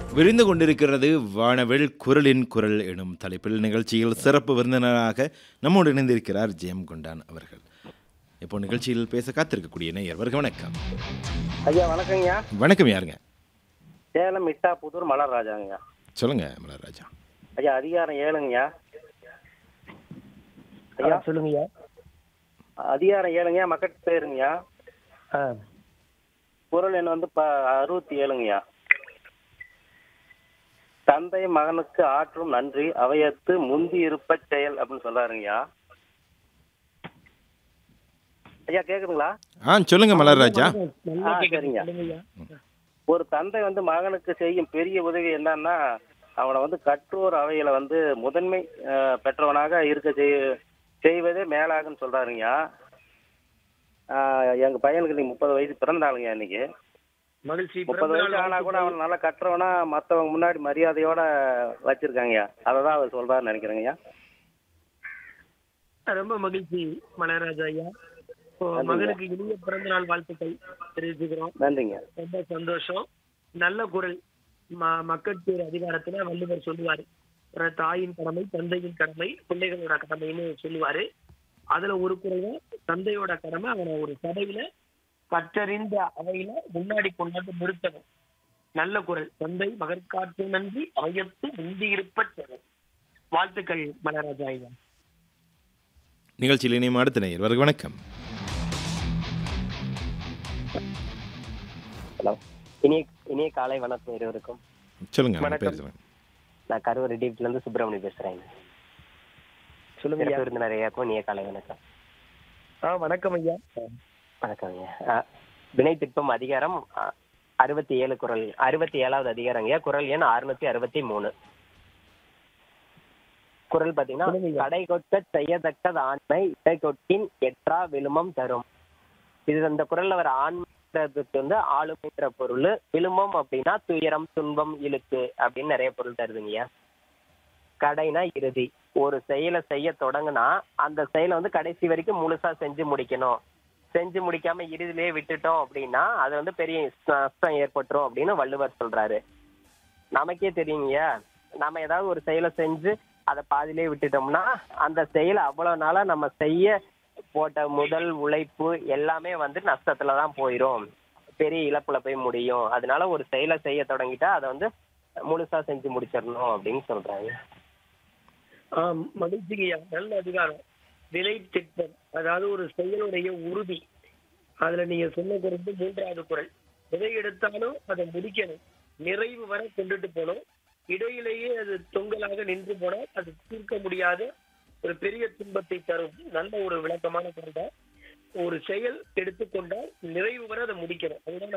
விரிந்து கொண்டிருக்கிறது வானவில் குரலின் குரல் எனும் தலைப்பில் நிகழ்ச்சியில் சிறப்பு விருந்தினராக நம்மோடு இணைந்திருக்கிறார் ஜெயம் கொண்டான் அவர்கள் இப்போ நிகழ்ச்சியில் பேச காத்திருக்கக்கூடிய நேயர் வருக வணக்கம் ஐயா வணக்கங்கய்யா வணக்கம் யாருங்க சேலம் மிட்டா புதூர் மலர் ராஜாங்கய்யா சொல்லுங்க மலர்ராஜா ஐயா அதிகாரம் ஏழுங்கய்யா ஐயா சொல்லுங்கய்யா அதிகாரம் ஏழுங்கய்யா மக்கள் பேருங்கய்யா ஆ குரல் எண் வந்து ப அறுபத்தி ஏழுங்கய்யா தந்தை மகனுக்கு ஆற்றும் நன்றி அவையத்து முந்தி இருப்ப செயல் அப்படின்னு சொல்றாருங்கய்யா ஐயா கேக்குதுங்களா ஆ சொல்லுங்க மலர்ராஜா நல்லா ஆ, கேக்குது. சரிங்க. சொல்லுங்கய்யா ஒரு தந்தை வந்து மகனுக்கு செய்யும் பெரிய உதவி என்னன்னா அவனை வந்து கற்றோர் அவையில வந்து முதன்மை அஹ், பெற்றவனாக இருக்க செய் செய்வதே மேலாகுன்னு சொல்றாருங்கய்யா ஆஹ், எங்க பையனுக்கு இன்னைக்கு முப்பது வயசு பிறந்த நாளுங்க இன்னைக்கு மகிழ்ச்சி முப்பது பிறந்த வயசு நாள் ஆனா கூட அவன் நல்லா கற்றவனா மத்தவங்க முன்னாடி மரியாதையோட வச்சிருக்காங்கய்யா அதை தான் அவர் சொல்றாருன்னு நினைக்கிறேங்கய்யா ரொம்ப மகிழ்ச்சி மலராஜா ஐயா இப்போ மகனுக்கு இனிய பிறந்த நாள் வாழ்த்துக்கள் தெரிவிச்சுக்கிறோம் நன்றிங்க ரொம்ப சந்தோஷம் நல்ல குரல் ம- மக்கட்பேர் அதிகாரத்துல வள்ளுவர் சொல்லுவாரு அஹ் தாயின் கடமை தந்தையின் கடமை பிள்ளைகளோட கடமைன்னு சொல்லுவாரு அதுல ஒரு குரல் தான் தந்தையோட கடமை அவனை ஒரு சபையில கற்றறிந்த அவையில முன்னாடி கொண்டாந்து நிறுத்தணும் நல்ல குரல் தந்தை மகற்காற்று நன்றி அவையத்து முந்தி இருப்ப செயல். வாழ்த்துக்கள் மலராஜா ஐயா நிகழ்ச்சியில் இணையும் அடுத்த நேயர் வருக வணக்கம் ஹலோ இனிய இனிய காலை வணக்கம் இருவருக்கும் சொல்லுங்க உங்க வணக்கம். பேர் சொல்லுங்க நான் கரூர் டிப்ல இருந்து சுப்பிரமணி பேசுறேன் சொல்லுங்க சிறப்பு ஐயா விருந்தினர் ஐயாக்கும் இனிய காலை வணக்கம் ஆ வணக்கம் ஐயா வணக்கம் ஐயா ஆ, வினை திட்பம் அதிகாரம் ஆ, அறுபத்தி ஏழு குரல் அறுபத்தி ஏழாவது அதிகாரம் ஐயா குரல் எண் அறுநூத்தி அறுபத்தி மூணு குரல் பாத்தீங்கன்னா சொல்லுங்க ஐயா. கடை கொட்ட செய்யத்தக்கது ஆண்மை இடை கொட்டின் எற்றா விழுமம் தரும் இது அந்த குரல்ல வர ஆண்மைன்றதுக்கு வந்து ஆளுமைன்ற பொருள் விழுமம் அப்படின்னா துயரம் துன்பம் இழுக்கு அப்படின்னு நிறைய பொருள் தருதுங்கய்யா கடைனா இறுதி ஒரு செயலை செய்ய தொடங்குனா அந்த செயலை வந்து கடைசி வரைக்கும் முழுசா செஞ்சு முடிக்கணும் செஞ்சு முடிக்காம இறுதியிலேயே விட்டுட்டோம் அப்படின்னா அது வந்து பெரிய நஷ்டம் ஏற்பட்டுரும் அப்படின்னு வள்ளுவர் சொல்றாரு நமக்கே தெரியுங்கய்யா நம்ம ஏதாவது ஒரு செயலை செஞ்சு அதை பாதியிலே விட்டுட்டோம்னா அந்த செயலை அவ்வளவு நாளா நம்ம செய்ய போட்ட முதல் உழைப்பு எல்லாமே வந்து நஷ்டத்துல தான் போயிரும் பெரிய இழப்புல போய் முடியும் அதனால ஒரு செயலை செய்ய தொடங்கிட்டா அதை வந்து முழுசா செஞ்சு முடிச்சிடணும் அப்படின்னு சொல்றாங்க ஆம் மகிழ்ச்சிங்கய்யா நல்ல அதிகாரம் வினை திட்டம் அதாவது ஒரு செயலுடைய உறுதி அதுல நீங்க சொன்ன குரல் மூன்றாவது குரல் எதை எடுத்தாலும் அதை முடிக்கணும் நிறைவு வரை கொண்டுட்டு போகணும் இடையிலேயே அது தொங்கலாக நின்று போனால் அது தீர்க்க முடியாத ஒரு பெரிய துன்பத்தை தரும் நல்ல ஒரு விளக்கமான குரல் தான் ஒரு செயல் எடுத்துக்கொண்டால் நிறைவு வரை அதை முடிக்கணும் அதுதான்